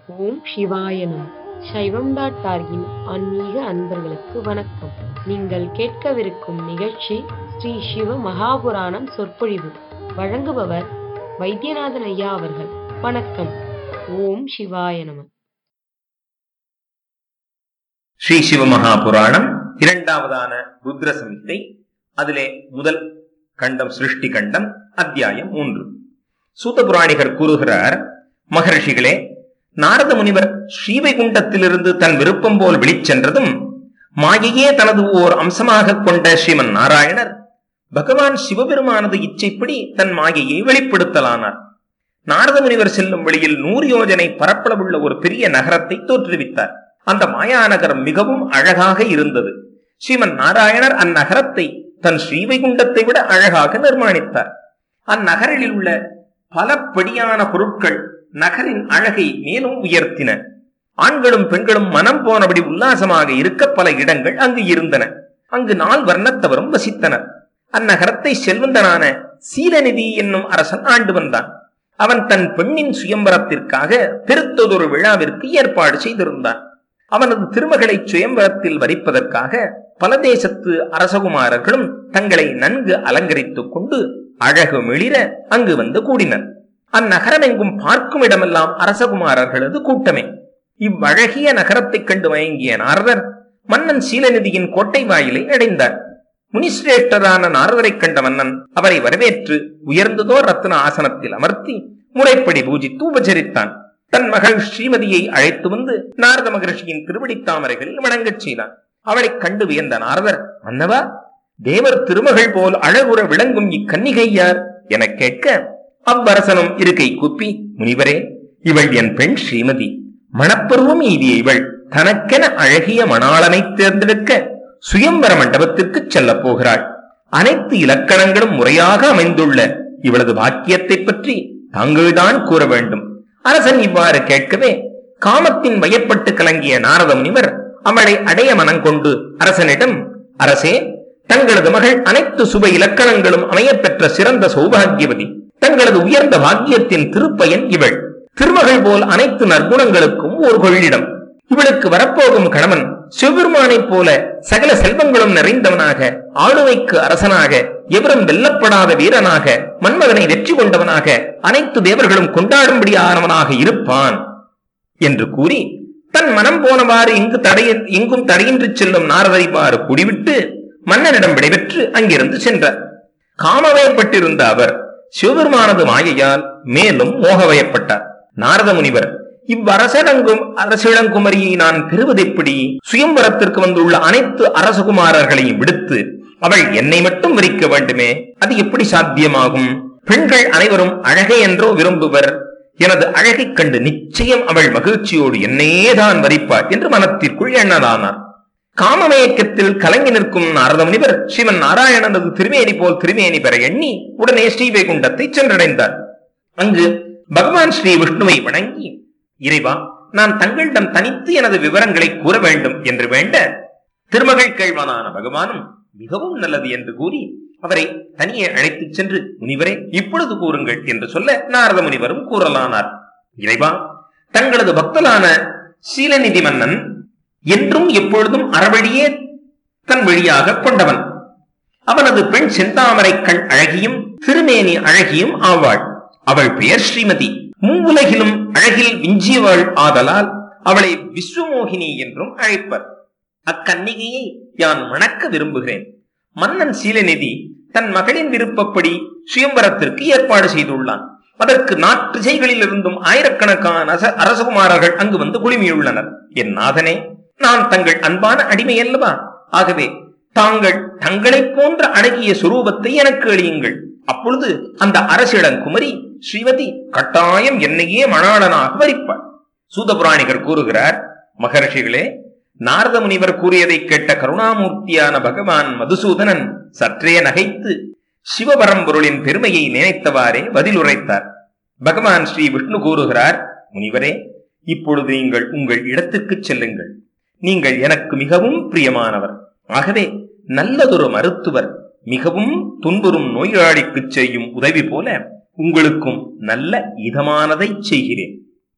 ஓம் சிவாய நம சைவம் டாட் டார்கின் ஆன்மீக அன்பர்களுக்கு வணக்கம் நீங்கள் கேட்கவிருக்கும் நிகழ்ச்சி ஸ்ரீ சிவ மகாபுராணம் சொற்பொழிவு வழங்குபவர் வைத்தியநாதன் ஐயா அவர்கள் வணக்கம் ஓம் சிவாய நம ஸ்ரீ சிவமகா புராணம் இரண்டாவதான ருத்ர சமித்தை அதிலே முதல் கண்டம் சிருஷ்டி கண்டம் அத்தியாயம் மூன்று சூத புராணிகர் கூறுகிறார் மகர்ஷிகளே நாரத முனிவர் ஸ்ரீவைகுண்டத்திலிருந்து தன் விருப்பம் போல் வெளிச்சென்றதும் மாயையே தனது ஓர் அம்சமாக கொண்ட ஸ்ரீமன் நாராயணர் பகவான் சிவபெருமானது இச்சைப்படி தன் மாயையை வெளிப்படுத்தலானார் நாரத முனிவர் செல்லும் வழியில் நூறு யோஜனை பரப்பளவுள்ள ஒரு பெரிய நகரத்தை தோற்றுவித்தார் அந்த மாயா நகரம் மிகவும் அழகாக இருந்தது ஸ்ரீமன் நாராயணர் அந்நகரத்தை தன் ஸ்ரீவைகுண்டத்தை விட அழகாக நிர்மாணித்தார் அந்நகரில் உள்ள பல படியான பொருட்கள் நகரின் அழகை மேலும் உயர்த்தின ஆண்களும் பெண்களும் மனம் போனபடி உல்லாசமாக இருக்க பல இடங்கள் அங்கு இருந்தன அங்கு நாள் வர்ணத்தவரும் வசித்தனர் அந்நகரத்தை செல்வந்தனான சீலநிதி என்னும் அரசன் ஆண்டு வந்தான் அவன் தன் பெண்ணின் சுயம்பரத்திற்காக பெருத்ததொரு விழாவிற்கு ஏற்பாடு செய்திருந்தான் அவனது திருமகளை சுயம்பரத்தில் வரிப்பதற்காக பல தேசத்து அரசகுமாரர்களும் தங்களை நன்கு அலங்கரித்துக் கொண்டு அழகு மிளிர அங்கு வந்து கூடினர் அந்நகரம் எங்கும் பார்க்கும் இடமெல்லாம் அரசகுமாரர்களது கூட்டமே இவ்வழகிய நகரத்தைக் கண்டு மயங்கிய நாரதர் மன்னன் சீலநிதியின் கோட்டை வாயிலை அடைந்தார் முனிஸ்ரேஷ்டரான நாரதரைக் கண்ட மன்னன் அவரை வரவேற்று உயர்ந்ததோர் ரத்ன ஆசனத்தில் அமர்த்தி முறைப்படி பூஜித்து உபசரித்தான் தன் மகள் ஸ்ரீமதியை அழைத்து வந்து நாரத மகர்ஷியின் திருவடி தாமரைகளில் வணங்கச் செய்தான் அவளைக் கண்டு வியந்த நாரதர் மன்னவா தேவர் திருமகள் போல் அழகுற விளங்கும் இக்கன்னிகை யார் எனக் கேட்க அவ்வரசனும் இருக்கை கூப்பி முனிவரே இவள் என் பெண் ஸ்ரீமதி மணப்பருவம் எய்திய இவள் தனக்கென அழகிய மணாளனை தேர்ந்தெடுக்க சுயம்பர மண்டபத்திற்கு செல்லப் போகிறாள் அனைத்து இலக்கணங்களும் முறையாக அமைந்துள்ள இவளது பாக்கியத்தைப் பற்றி தாங்கள்தான் கூற வேண்டும் அரசன் இவ்வாறு கேட்கவே காமத்தின் வயப்பட்டு கலங்கிய நாரத முனிவர் அவளை அடைய மனம் கொண்டு அரசனிடம் அரசே தங்களது மகள் அனைத்து சுப இலக்கணங்களும் அமையப்பெற்ற சிறந்த சௌபாகியவதி தங்களது உயர்ந்த பாக்கியத்தின் திருப்பயன் இவள் திருமகள் போல் அனைத்து நற்குணங்களுக்கும் ஒரு கொள்ளிடம் இவளுக்கு வரப்போகும் கணவன் சிவபெருமானைப் போல சகல செல்வங்களும் நிறைந்தவனாக ஆளுமைக்கு அரசனாக எவரும் வெல்லப்படாத வீரனாக மன்மதனை வெற்றி கொண்டவனாக அனைத்து தேவர்களும் கொண்டாடும்படியானவனாக இருப்பான் என்று கூறி தன் மனம் போனவாறு இங்கு தடைய எங்கும் தடையின்றி செல்லும் நாரதரிவாறு குடிவிட்டு மன்னனிடம் விடைபெற்று அங்கிருந்து சென்றார் காமவயப்பட்டிருந்த அவர் சிவபெருமானது மாயையால் மேலும் மோகவயப்பட்டார் நாரத முனிவர் இவ்வரசடங்கும் அரசிளங்குமரியை நான் பெறுவதெப்படி சுயம்பரத்திற்கு வந்துள்ள அனைத்து அரசகுமாரர்களையும் விடுத்து அவள் என்னை மட்டும் வரிக்க வேண்டுமே அது எப்படி சாத்தியமாகும் பெண்கள் அனைவரும் அழகை என்றோ விரும்புவர் எனது அழகைக் கண்டு நிச்சயம் அவள் மகிழ்ச்சியோடு என்னையேதான் வரிப்பாள் என்று மனத்திற்குள் எண்ணலானார் காமமயக்கத்தில் கலங்கி நிற்கும் நாரத முனிவர் சிவன் நாராயணனது திருமேனி போல் திருமேனி பெற எண்ணி உடனே ஸ்ரீவைகுண்டத்தை சென்றடைந்தார் அங்கு பகவான் ஸ்ரீ விஷ்ணுவை வணங்கி இறைவா நான் தங்களிடம் தனித்து எனது விவரங்களை கூற வேண்டும் என்று வேண்ட திருமகள் கேள்வனான பகவானும் மிகவும் நல்லது என்று கூறி அவரை தனியே அழைத்துச் சென்று முனிவரே இப்பொழுது கூறுங்கள் என்று சொல்ல நாரத முனிவரும் கூறலானார் இறைவா தங்களது பக்தலான சீலநிதி மன்னன் என்றும் எப்பொழுதும் அறவழியே தன் வழியாக கொண்டவன் அவனது பெண் செந்தாமரை கண் அழகியும் திருமேனி அழகியும் ஆவாள் அவள் பெயர் ஸ்ரீமதி மூவுலகிலும் அழகில் விஞ்சியவள் ஆதலால் அவளை விஸ்வமோகினி என்றும் அழைப்பர் அக்கன்னிகையை யான் மணக்க விரும்புகிறேன் மன்னன் சீலநிதி தன் மகளின் விருப்பப்படி சுயம்பரத்திற்கு ஏற்பாடு செய்துள்ளான் அதற்கு நாற்றிசைகளில் இருந்தும் ஆயிரக்கணக்கான அரச- அரசகுமாரர்கள் அங்கு வந்து குழுமியுள்ளனர் என் நாதனே நான் தங்கள் அன்பான அடிமை அல்லவா ஆகவே தாங்கள் தங்களைப் போன்ற அழகிய சுரூபத்தை எனக்கு அழியுங்கள் அப்பொழுது அந்த அரசிடங்குமரி ஸ்ரீமதி கட்டாயம் என்னையே மணாளனாக வரிப்பாள் சூதபுராணிகர் கூறுகிறார் மகர்ஷிகளே நாரத முனிவர் கூறியதை கேட்ட கருணாமூர்த்தியான பகவான் மதுசூதனன் சற்றே நகைத்து சிவபரம்பொருளின் பெருமையை நினைத்தவாறே பதிலுரைத்தார் பகவான் ஸ்ரீ விஷ்ணு கூறுகிறார் முனிவரே இப்பொழுது நீங்கள் உங்கள் இடத்துக்கு செல்லுங்கள் நீங்கள் எனக்கு மிகவும் பிரியமானவர் ஆகவே நல்லதொரு மருத்துவர் மிகவும் துன்புறும் நோயாளிக்கு செய்யும் உதவி போல உங்களுக்கும் நல்ல இதமானதை செய்கிறேன்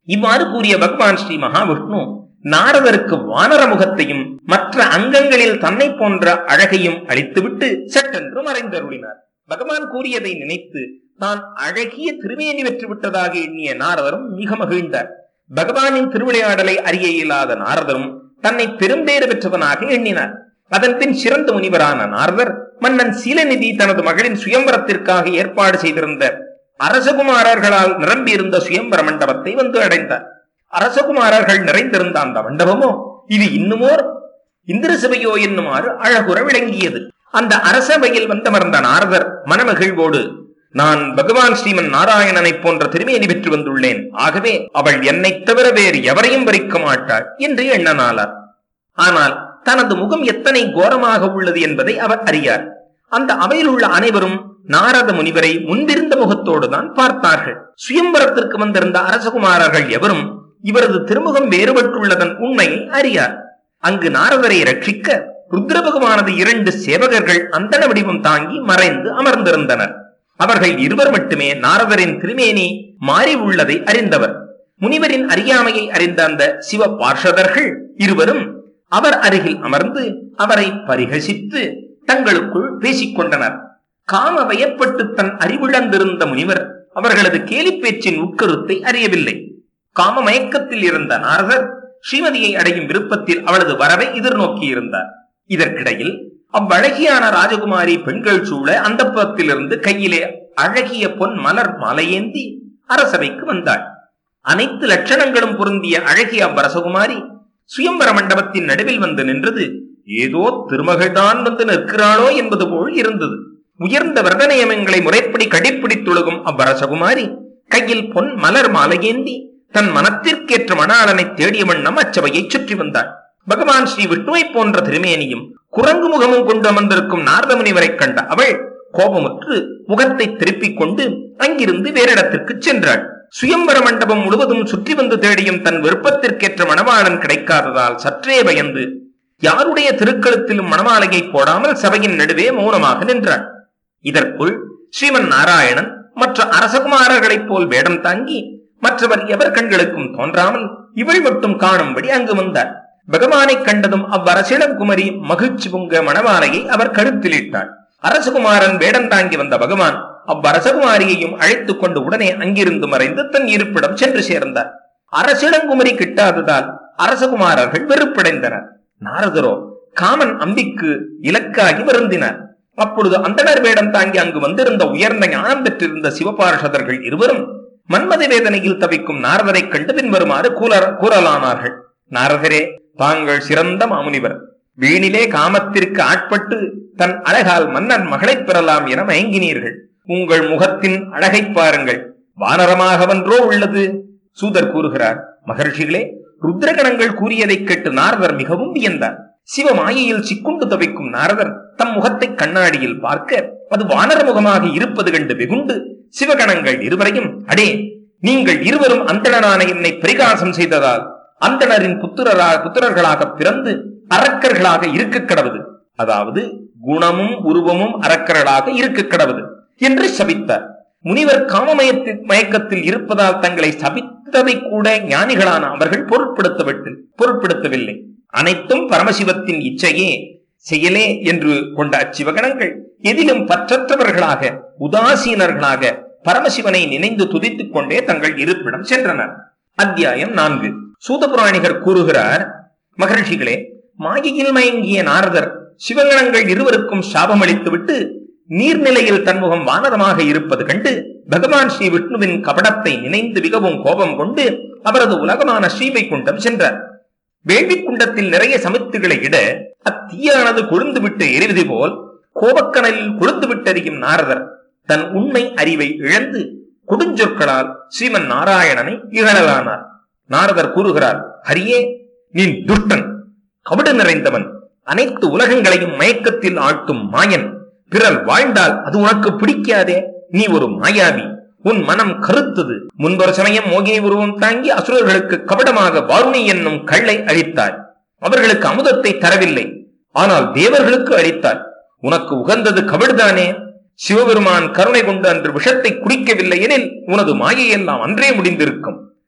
இவ்வாறு கூறிய பகவான் ஸ்ரீ மகாவிஷ்ணு நாரதருக்கு வானர முகத்தையும் மற்ற அங்கங்களில் தன்னை போன்ற அழகையும் அளித்துவிட்டு சட்டென்று மறைந்தருளினார் பகவான் கூறியதை நினைத்து தான் அழகிய திருமேனி பெற்று விட்டதாக எண்ணிய நாரதரும் மிக மகிழ்ந்தார் பகவானின் திருவிளையாடலை அறிய இயலாத நாரதரும் தன்னை பெரும்பேறு பெற்றவனாக எண்ணினார் அதன் பின் சிறந்த முனிவரான நாரதர் மன்னன் சீலநிதி தனது மகளின் சுயம்பரத்திற்காக ஏற்பாடு செய்திருந்த அரசகுமாரர்களால் நிரம்பியிருந்த சுயம்பர மண்டபத்தை வந்து அடைந்தார் அரசகுமாரர்கள் நிறைந்திருந்த அந்த மண்டபமோ இது இன்னுமோர் இந்திர சபையோ என்னுமாறு அழகுற விளங்கியது அந்த அரசபையில் வந்தமர்ந்த நாரதர் மனமகிழ்வோடு நான் பகவான் ஸ்ரீமன் நாராயணனை போன்ற திருமேனி பெற்று வந்துள்ளேன் ஆகவே அவள் என்னைத் தவிர வேறு எவரையும் வரிக்க மாட்டாள் என்று எண்ணனாளார் ஆனால் தனது முகம் எத்தனை கோரமாக உள்ளது என்பதை அவர் அறியார் அந்த அவையில் உள்ள அனைவரும் நாரத முனிவரை முன்பிருந்த முகத்தோடு தான் பார்த்தார்கள் சுயம்பரத்திற்கு வந்திருந்த அரசகுமாரர்கள் எவரும் இவரது திருமுகம் வேறுபட்டுள்ளதன் உண்மையை அறியார் அங்கு நாரதரை ரட்சிக்க ருத்ர பகவானது இரண்டு சேவகர்கள் அந்தன வடிவம் தாங்கி மறைந்து அமர்ந்திருந்தனர் அவர்கள் இருவர் மட்டுமே நாரதரின் திருமேனி மாறி உள்ளதை அறிந்தவர் முனிவரின் அறியாமையை அறிந்த அந்த சிவ பார்ஷதர்கள் இருவரும் அவர் அருகில் அமர்ந்து அவரை பரிகசித்து தங்களுக்குள் பேசிக் கொண்டனர் காம வயப்பட்டு தன் அறிவிழந்திருந்த முனிவர் அவர்களது கேலி பேச்சின் உட்கருத்தை அறியவில்லை காம மயக்கத்தில் இருந்த நாரதர் ஸ்ரீமதியை அடையும் விருப்பத்தில் அவளது வரவை எதிர்நோக்கியிருந்தார் இதற்கிடையில் அவ்வழகியான ராஜகுமாரி பெண்கள் சூழ அந்த புறத்திலிருந்து கையிலே அழகிய பொன் மலர் மாலையேந்தி அரசவைக்கு வந்தாள் அனைத்து லட்சணங்களும் பொருந்திய அழகிய அவ்வரசகுமாரி சுயம்பர மண்டபத்தின் நடுவில் வந்து நின்றது ஏதோ திருமகள்தான் வந்து நிற்கிறாளோ என்பது போல் இருந்தது உயர்ந்த விரத நியமங்களை முறைப்படி கடைப்பிடித்துலகும் அவ்வரசகுமாரி கையில் பொன் மலர் மாலையேந்தி தன் மனத்திற்கேற்ற மணாளனை தேடிய வண்ணம் அச்சபையை சுற்றி வந்தாள் பகவான் ஸ்ரீ விஷ்ணுவை போன்ற திருமேனியும் குரங்கு முகமும் கொண்டு அமர்ந்திருக்கும் நாரத முனிவரை கண்ட அவள் கோபமுற்று முகத்தை திருப்பிக் கொண்டு அங்கிருந்து வேறிடத்திற்கு சென்றாள் சுயம்பர மண்டபம் முழுவதும் சுற்றி வந்து தேடியும் தன் விருப்பத்திற்கேற்ற மணவாளன் கிடைக்காததால் சற்றே பயந்து யாருடைய திருக்களத்திலும் மணமாலையை போடாமல் சபையின் நடுவே மௌனமாக நின்றாள் இதற்குள் ஸ்ரீமன் நாராயணன் மற்ற அரசகுமாரர்களைப் போல் வேடம் தாங்கி மற்றவர் எவர் கண்களுக்கும் தோன்றாமல் இவள் மட்டும் காணும்படி அங்கு வந்தார் பகவானை கண்டதும் அவ்வரசிடம் மகிழ்ச்சி பொங்க மணமாலையை அவர் கழுத்திலிட்டாள் அரசகுமாரன் வேடம் தாங்கி வந்த பகவான் அவ்வரசகுமாரியையும் அழைத்துக் கொண்டு உடனே அங்கிருந்து மறைந்து தன் இருப்பிடம் சென்று சேர்ந்தார் அரசிடங்குமரி கிட்டாததால் அரசகுமாரர்கள் வெறுப்படைந்தனர் நாரதரோ காமன் அம்பிக்கு இலக்காகி வருந்தினார் அப்பொழுது அந்தனர் வேடம் தாங்கி அங்கு வந்திருந்த உயர்ந்த ஞானம் பெற்றிருந்த சிவபார்ஷதர்கள் இருவரும் மன்மத வேதனையில் தவிக்கும் நாரதரை கண்டு பின்வருமாறு கூற- கூறலானார்கள் நாரதரே தாங்கள் சிறந்த மாமுனிவர் வீணிலே காமத்திற்கு ஆட்பட்டு தன் அழகால் மன்னன் மகளைப் பெறலாம் என மயங்கினீர்கள் உங்கள் முகத்தின் அழகைப் பாருங்கள் வானரமாகவன்றோ உள்ளது சூதர் கூறுகிறார் மகர்ஷிகளே ருத்ரகணங்கள் கூறியதைக் கேட்டு நாரதர் மிகவும் வியந்தார் சிவமாயையில் சிக்குண்டு தவிக்கும் நாரதர் தம் முகத்தை கண்ணாடியில் பார்க்க அது வானர முகமாக இருப்பது கண்டு வெகுண்டு சிவகணங்கள் இருவரையும் அடே நீங்கள் இருவரும் அந்தணனான என்னை பரிகாசம் செய்ததால் அந்தணரின் புத்திரரா புத்திரர்களாக பிறந்து அரக்கர்களாக இருக்க கடவுது அதாவது குணமும் உருவமும் அரக்கர்களாக இருக்க கடவுது என்று சபித்தார் முனிவர் காமமயத்தில் மயக்கத்தில் இருப்பதால் தங்களை சபித்ததை கூட ஞானிகளான அவர்கள் பொருட்படுத்தவிட்டு பொருட்படுத்தவில்லை அனைத்தும் பரமசிவத்தின் இச்சையே செயலே என்று கொண்ட அச்சிவகணங்கள் எதிலும் பற்றற்றவர்களாக உதாசீனர்களாக பரமசிவனை நினைந்து துதித்துக் கொண்டே தங்கள் இருப்பிடம் சென்றனர் அத்தியாயம் நான்கு சூதபுராணிகர் கூறுகிறார் மகர்ஷிகளே மாயையில் மயங்கிய நாரதர் சிவகணங்கள் இருவருக்கும் சாபமளித்துவிட்டு நீர்நிலையில் தன்முகம் வானரமாக இருப்பது கண்டு பகவான் ஸ்ரீ விஷ்ணுவின் கபடத்தை நினைந்து மிகவும் கோபம் கொண்டு அவரது உலகமான ஸ்ரீவைகுண்டம் சென்றார் வேள்விக் குண்டத்தில் நிறைய சமித்துகளை இட அத்தீயானது கொழுந்து விட்டு எரிவது போல் கோபக்கனலில் கொழுந்து விட்டறியும் நாரதர் தன் உண்மை அறிவை இழந்து கொடுஞ்சொற்களால் ஸ்ரீமன் நாராயணனை இகழலானார் நாரதர் கூறுகிறார் ஹரியே நீ துஷ்டன் கபடு நிறைந்தவன் அனைத்து உலகங்களையும் மயக்கத்தில் ஆழ்த்தும் மாயன் பிறர் வாழ்ந்தால் அது உனக்கு பிடிக்காதே நீ ஒரு மாயாவி உன் மனம் கருத்தது முன்பொரு சமயம் மோகினி உருவம் தாங்கி அசுரர்களுக்கு கபடமாக வாருணி என்னும் கள்ளை அளித்தாய் அவர்களுக்கு அமுதத்தை தரவில்லை ஆனால் தேவர்களுக்கு அளித்தாய் உனக்கு உகந்தது கபடுதானே சிவபெருமான் கருணை கொண்டு அன்று விஷத்தை குடிக்கவில்லை எனில் உனது மாயையெல்லாம் அன்றே முடிந்திருக்கும்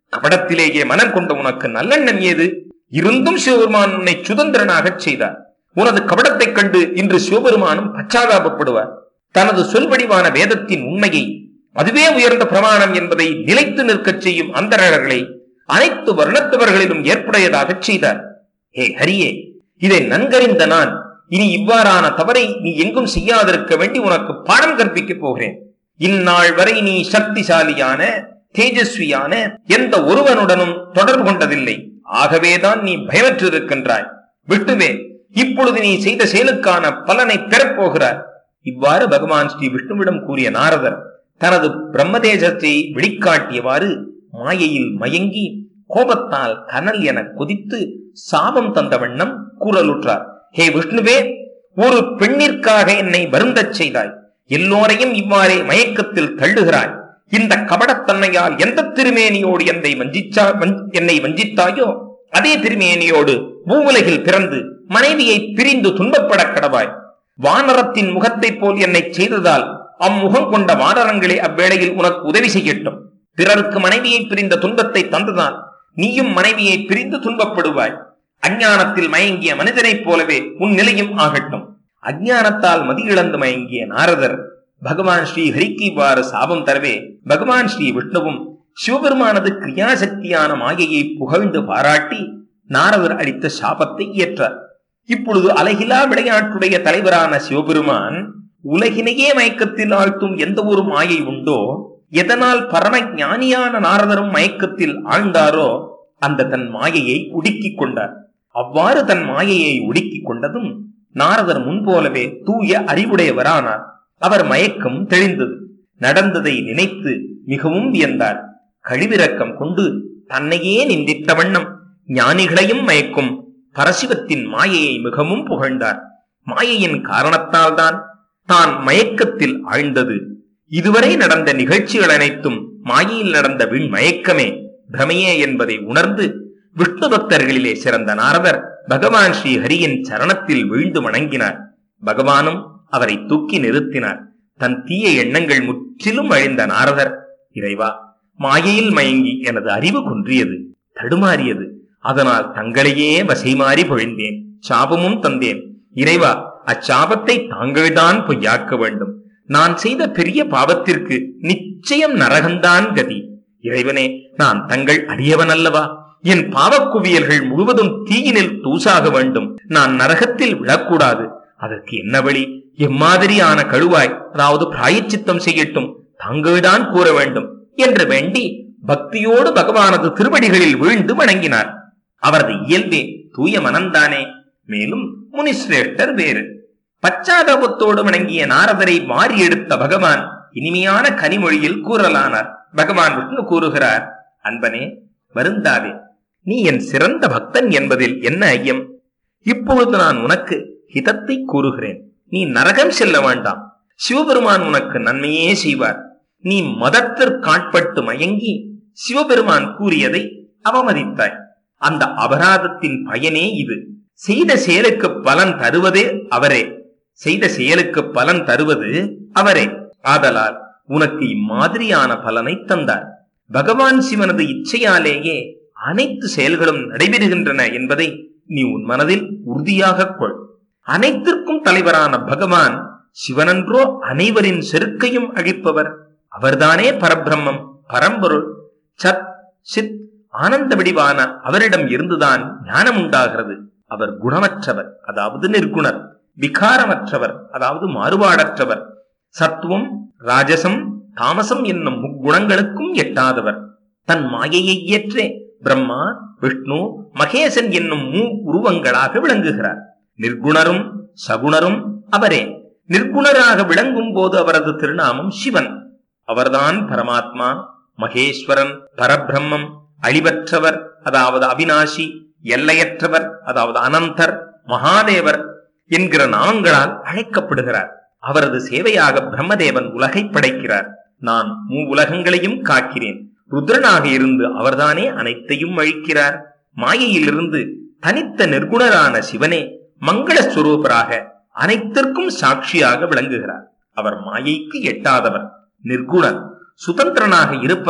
கபடத்திலேயே மனம் கொண்ட உனக்கு நல்லெண்ணம் ஏது இருந்தும் சிவபெருமான் உன்னை சுதந்திரனாகச் செய்தார் உனது கபடத்தைக் கண்டு இன்று சிவபெருமானும் பச்சாதாபப்படுவார் தனது சொல்வடிவான வேதத்தின் உண்மையை அதுவே உயர்ந்த பிரமாணம் என்பதை நிலைத்து நிற்கச் செய்யும் அந்தரர்களை அனைத்து வர்ணத்தவர்களிலும் ஏற்புடையதாகச் செய்தார் ஹே ஹரியே இதை நன்கறிந்த நான் இனி இவ்வாறான தவறை நீ எங்கும் செய்யாதிருக்க வேண்டி உனக்கு பாடம் கற்பிக்கப் போகிறேன் இந்நாள் வரை நீ சக்திசாலியான தேஜஸ்வியான எந்த ஒருவனுடனும் தொடர்பு கொண்டதில்லை ஆகவேதான் நீ பயமற்றிருக்கின்றாய் விட்டுவே இப்பொழுது நீ செய்த செயலுக்கான பலனை பெறப்போகிறார் இவ்வாறு பகவான் ஸ்ரீ விஷ்ணுவிடம் கூறிய நாரதர் தனது பிரம்மதேசத்தை வெளிக்காட்டியவாறு மாயையில் மயங்கி கோபத்தால் கனல் என கொதித்து சாபம் தந்த வண்ணம் கூறலுற்றார் ஹே விஷ்ணுவே ஒரு பெண்ணிற்காக என்னை வருந்தச் செய்தாய் எல்லோரையும் இவ்வாறே மயக்கத்தில் தள்ளுகிறாய் இந்த கபடத்தன்மையால் எந்த திருமேனியோடு என்னை வஞ்சிச்சா வஞ்- என்னை வஞ்சித்தாயோ அதே திருமேனியோடு பூவுலகில் பிறந்து மனைவியை பிரிந்து துன்பப்படக் கடவாய் வானரத்தின் முகத்தைப் போல் என்னை செய்ததால் அம்முகம் கொண்ட வானரங்களே அவ்வேளையில் உனக்கு உதவி செய்யட்டும் பிறருக்கு மனைவியை பிரிந்த துன்பத்தை தந்ததால் நீயும் மனைவியை பிரிந்து துன்பப்படுவாய் அஞ்ஞானத்தில் மயங்கிய மனிதனைப் போலவே உன் நிலையும் ஆகட்டும் அஞ்ஞானத்தால் மதியிழந்து மயங்கிய நாரதர் பகவான் ஸ்ரீ ஹரிக்கு இவ்வாறு சாபம் தரவே பகவான் ஸ்ரீ விஷ்ணுவும் சிவபெருமானது கிரியாசக்தியான மாயையை புகழ்ந்து பாராட்டி நாரதர் அளித்த சாபத்தை ஏற்றார் இப்பொழுது அலகிலா விளையாட்டுடைய தலைவரான சிவபெருமான் உலகினையே மயக்கத்தில் ஆழ்த்தும் எந்த ஒரு மாயை உண்டோ எதனால் பரம ஞானியான நாரதரும் மயக்கத்தில் ஆழ்ந்தாரோ அந்த தன் மாயையை உடுக்கிக் கொண்டார் அவ்வாறு தன் மாயையை உடுக்கிக் கொண்டதும் நாரதர் முன்போலவே தூய அறிவுடையவரானார் அவர் மயக்கம் தெளிந்தது நடந்ததை நினைத்து மிகவும் வியந்தார் கழிவிரக்கம் கொண்டு தன்னையே நிந்தித்த வண்ணம் ஞானிகளையும் மயக்கும் பரசிவத்தின் மாயையை மிகவும் புகழ்ந்தார் மாயையின் காரணத்தால்தான் தான் மயக்கத்தில் ஆழ்ந்தது இதுவரை நடந்த நிகழ்ச்சிகள் அனைத்தும் மாயையில் நடந்த விண் மயக்கமே பிரமையே என்பதை உணர்ந்து விஷ்ணு பக்தர்களிலே சிறந்த நாரதர் பகவான் ஸ்ரீ ஹரியின் சரணத்தில் வீழ்ந்து வணங்கினார் பகவானும் அவரை தூக்கி நிறுத்தினார் தன் தீய எண்ணங்கள் முற்றிலும் அழிந்த நாரதர் இறைவா மாயையில் மயங்கி எனது அறிவு குன்றியது தடுமாறியது அதனால் தங்களையே வசைமாறி பொழிந்தேன் சாபமும் தந்தேன் இறைவா அச்சாபத்தை தாங்கள்தான் பொய்யாக்க வேண்டும் நான் செய்த பெரிய பாவத்திற்கு நிச்சயம் நரகம்தான் கதி இறைவனே நான் தங்கள் அடியவன் அல்லவா என் பாவக் குவியல்கள் முழுவதும் தீயினில் தூசாக வேண்டும் நான் நரகத்தில் விழக்கூடாது அதற்கு என்ன வழி எம்மாதிரியான கழுவாய் அதாவது பிராயச்சித்தம் செய்யட்டும் தாங்கள்தான் கூற வேண்டும் என்று வேண்டி பக்தியோடு பகவானது திருவடிகளில் வீழ்ந்து வணங்கினார் அவரது இயல்பே தூய மனம்தானே மேலும் முனிஸ்ரேஷ்டர் வேறு பச்சாதாபத்தோடு வணங்கிய நாரதரை மாறி எடுத்த பகவான் இனிமையான கனிமொழியில் கூறலானார் பகவான் விஷ்ணு கூறுகிறார் அன்பனே வருந்தாதே நீ என் சிறந்த பக்தன் என்பதில் என்ன ஐயம் இப்பொழுது நான் உனக்கு ஹிதத்தை கூறுகிறேன் நீ நரகம் செல்ல வேண்டாம் சிவபெருமான் உனக்கு நன்மையே செய்வார் நீ மதத்திற்காட்பட்டு மயங்கி சிவபெருமான் கூறியதை அவமதித்தாய் அந்த அபராதத்தின் பயனே இது செய்த செயலுக்கு பலன் தருவதே அவரே செய்த செயலுக்கு பலன் தருவது அவரே ஆதலால் உனக்கு இம்மாதிரியான பலனை தந்தார் பகவான் சிவனது இச்சையாலேயே அனைத்து செயல்களும் நடைபெறுகின்றன என்பதை நீ உன் மனதில் உறுதியாக கொள் அனைத்திற்கும் தலைவரான பகவான் சிவனன்றோ அனைவரின் செருக்கையும் அழிப்பவர் அவர்தானே பரபிரம்மம் பரம்பொருள் சத் சித் ஆனந்த வடிவான அவரிடம் இருந்துதான் ஞானம் உண்டாகிறது அவர் குணமற்றவர் அதாவது நிர்குணர் விகாரமற்றவர் அதாவது மாறுபாடற்றவர் சத்துவம் ராஜசம் தாமசம் என்னும் முக்குணங்களுக்கும் எட்டாதவர் தன் மாயையை ஏற்றே பிரம்மா விஷ்ணு மகேசன் என்னும் மூ உருவங்களாக விளங்குகிறார் நிர்குணரும் சகுணரும் அவரே நிர்குணராக விளங்கும் போது அவரது திருநாமம் சிவன் அவர்தான் பரமாத்மா மகேஸ்வரன் பரபிரம்மம் அழிவற்றவர் அதாவது அவினாசி எல்லையற்றவர் அதாவது அனந்தர் மகாதேவர் என்கிற நாமங்களால் அழைக்கப்படுகிறார் அவரது சேவையாக பிரம்மதேவன் உலகை படைக்கிறார் நான் மூ உலகங்களையும் காக்கிறேன் ருத்ரனாக இருந்து அவர்தானே அனைத்தையும் அழிக்கிறார் மாயையிலிருந்து தனித்த நிர்குணரான சிவனே மங்கள ஸ்வரூபராக அனைத்திற்கும் சாட்சியாக விளங்குகிறார் அவர் மாயைக்கு எட்டாதவர் நிர்குணர் சுதந்திரனாக இருப்பதால்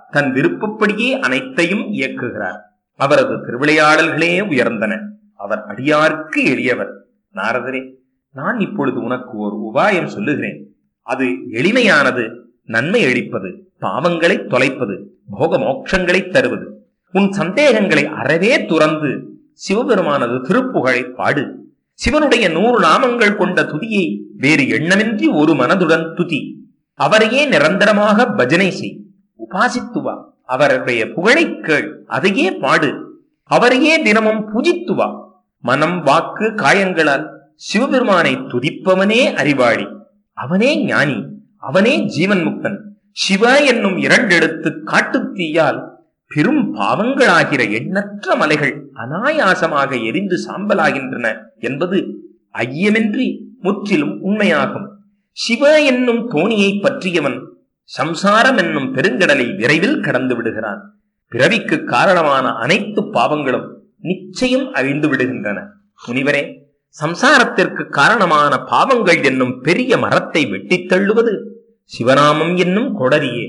தன் விருப்பப்படியே அனைத்தையும் இயக்குகிறார் அவரது திருவிளையாடல்களே உயர்ந்தன அவர் அடியார்க்கு எளியவர் நாரதரே நான் இப்பொழுது உனக்கு ஒரு உபாயம் சொல்லுகிறேன் அது எளிமையானது நன்மை அளிப்பது பாவங்களை தொலைப்பது போக மோட்சங்களை தருவது உன் சந்தேகங்களை அறவே துறந்து சிவபெருமானது திருப்புகழை பாடு சிவனுடைய நூறு நாமங்கள் கொண்ட துதியை வேறு எண்ணமின்றி ஒரு மனதுடன் துதி அவரையே நிரந்தரமாக பஜனை செய் உபாசித்து வா அவருடைய புகழை கேள் அதையே பாடு அவரையே தினமும் பூஜித்து வா மனம் வாக்கு காயங்களால் சிவபெருமானை துதிப்பவனே அறிவாளி அவனே ஞானி அவனே ஜீவன் முக்தன் சிவ என்னும் இரண்டெடுத்து காட்டுத் தீயால் பெரும் பாவங்களாகிற எண்ணற்ற மலைகள் அனாயாசமாக எரிந்து சாம்பலாகின்றன என்பது ஐயமின்றி முற்றிலும் உண்மையாகும் சிவ என்னும் தோணியை பற்றியவன் சம்சாரம் என்னும் பெருங்கடலை விரைவில் கடந்து விடுகிறான் பிறவிக்கு காரணமான அனைத்து பாவங்களும் நிச்சயம் அழிந்து விடுகின்றன முனிவரே சம்சாரத்திற்கு காரணமான பாவங்கள் என்னும் பெரிய மரத்தை வெட்டித் தள்ளுவது சிவநாமம் என்னும் கொடரியே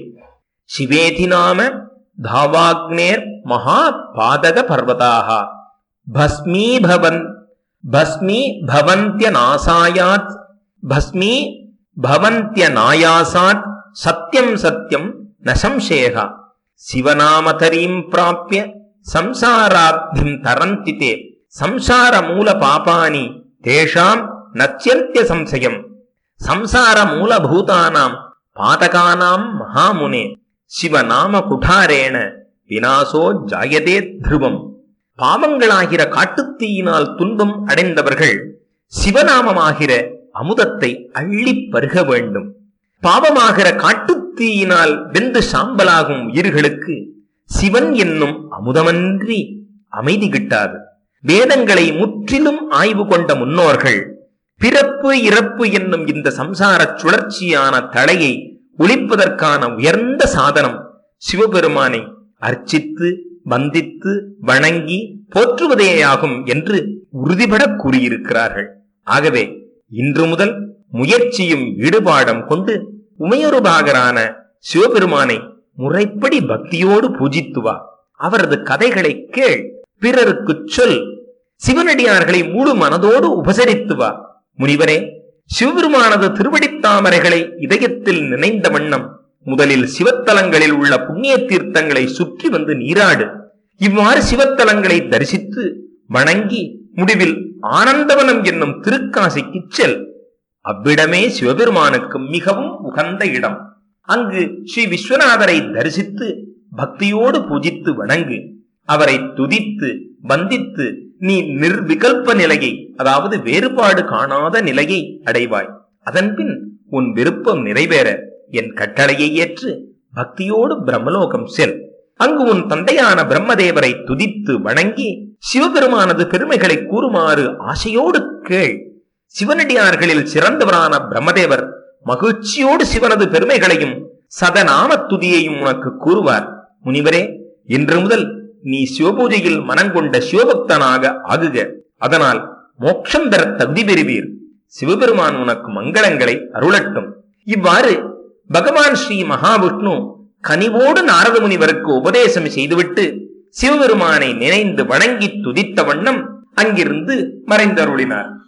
சிவேதி நாம தாவாக்னேர் மகா பாதக பர்வதாக பஸ்மீ பவன் பஸ்மீ பவந்திய நாசாயாத் பஸ்மீ பவந்திய நாயாசாத் சத்யம் சத்யம் நசம்சேகா சிவநாமதரீம் பிராப்பிய சம்சாராப்திம் தரந்தி தே சம்சார மூல பாபானி தேஷாம் நச்சியந்திய சம்சயம் சம்சார மூலபூதானாம் பாதகானாம் மகாமுனே சிவநாம குடாரேண வினாசோ ஜாயதே திருவம் பாவங்களாகிற காட்டுத்தீயினால் துன்பம் அடைந்தவர்கள் சிவநாமமாகிற அமுதத்தை அள்ளிப் பருக வேண்டும் பாவமாகிற காட்டுத்தீயினால் வெந்து சாம்பலாகும் உயிர்களுக்கு சிவன் என்னும் அமுதமன்றி அமைதி கிட்டாது வேதங்களை முற்றிலும் ஆய்வு கொண்ட முன்னோர்கள் பிறப்பு இறப்பு என்னும் இந்த சம்சாரச் சுழற்சியான தலையை ஒழிப்பதற்கான உயர்ந்த சாதனம் சிவபெருமானை அர்ச்சித்து வந்தித்து வணங்கி போற்றுவதேயாகும் என்று உறுதிபட கூறியிருக்கிறார்கள் ஆகவே இன்று முதல் முயற்சியும் ஈடுபாடும் கொண்டு உமையொருபாகரான சிவபெருமானை முறைப்படி பக்தியோடு பூஜித்து வா அவரது கதைகளை கேள் பிறருக்குச் சொல் சிவனடியார்களை முழு மனதோடு உபசரித்து வா முனிவரே சிவபெருமானது திருவடித்தாமரைகளை இதயத்தில் நினைந்த வண்ணம் முதலில் சிவத்தலங்களில் உள்ள புண்ணிய தீர்த்தங்களை சுற்றி வந்து நீராடு இவ்வாறு சிவத்தலங்களை தரிசித்து வணங்கி முடிவில் ஆனந்தவனம் என்னும் திருக்காசிக்கு செல் அவ்விடமே சிவபெருமானுக்கு மிகவும் உகந்த இடம் அங்கு ஸ்ரீ விஸ்வநாதரை தரிசித்து பக்தியோடு பூஜித்து வணங்கு அவரை துதித்து வந்தித்து நீ நிர்விகல்ப நிலையை அதாவது வேறுபாடு காணாத நிலையை அடைவாய் அதன்பின் உன் விருப்பம் நிறைவேற என் கட்டளையை ஏற்று பக்தியோடு பிரம்மலோகம் செல் அங்கு உன் தந்தையான பிரம்மதேவரை துதித்து வணங்கி சிவபெருமானது பெருமைகளை கூறுமாறு ஆசையோடு கேள் சிவனடியார்களில் சிறந்தவரான பிரம்மதேவர் மகிழ்ச்சியோடு சிவனது பெருமைகளையும் சதநாம துதியையும் உனக்கு கூறுவார் முனிவரே இன்று முதல் நீ சிவபூஜையில் மனங்கொண்ட சிவபக்தனாக ஆகுக அதனால் மோட்சம் பெற தகுதி பெறுவீர் சிவபெருமான் உனக்கு மங்களங்களை அருளட்டும் இவ்வாறு பகவான் ஸ்ரீ மகாவிஷ்ணு கனிவோடு நாரத முனிவருக்கு உபதேசம் செய்துவிட்டு சிவபெருமானை நினைந்து வணங்கி துதித்த வண்ணம் அங்கிருந்து மறைந்தருளினார்